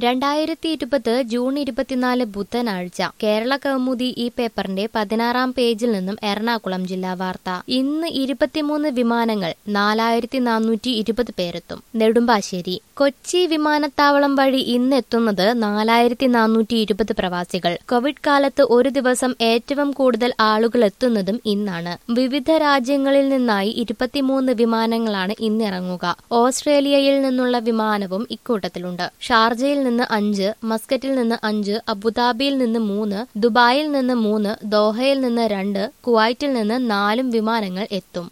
രണ്ടായിരത്തി ഇരുപത് ജൂൺ ഇരുപത്തിനാല് ബുധനാഴ്ച കേരള കൗമുദി ഈ പേപ്പറിന്റെ പതിനാറാം പേജിൽ നിന്നും എറണാകുളം ജില്ലാ വാർത്ത ഇന്ന് ഇരുപത്തിമൂന്ന് വിമാനങ്ങൾ നാലായിരത്തി നാനൂറ്റി ഇരുപത് പേരെത്തും നെടുമ്പാശ്ശേരി കൊച്ചി വിമാനത്താവളം വഴി ഇന്ന് എത്തുന്നത് നാലായിരത്തി നാനൂറ്റി ഇരുപത് പ്രവാസികൾ കോവിഡ് കാലത്ത് ഒരു ദിവസം ഏറ്റവും കൂടുതൽ ആളുകൾ എത്തുന്നതും ഇന്നാണ് വിവിധ രാജ്യങ്ങളിൽ നിന്നായി ഇരുപത്തിമൂന്ന് വിമാനങ്ങളാണ് ഇന്നിറങ്ങുക ഓസ്ട്രേലിയയിൽ നിന്നുള്ള വിമാനവും ഇക്കൂട്ടത്തിലുണ്ട് ഷാർജയിൽ നിന്ന് അഞ്ച് മസ്കറ്റിൽ നിന്ന് അഞ്ച് അബുദാബിയിൽ നിന്ന് മൂന്ന് ദുബായിൽ നിന്ന് മൂന്ന് ദോഹയിൽ നിന്ന് രണ്ട് കുവൈറ്റിൽ നിന്ന് നാലും വിമാനങ്ങൾ എത്തും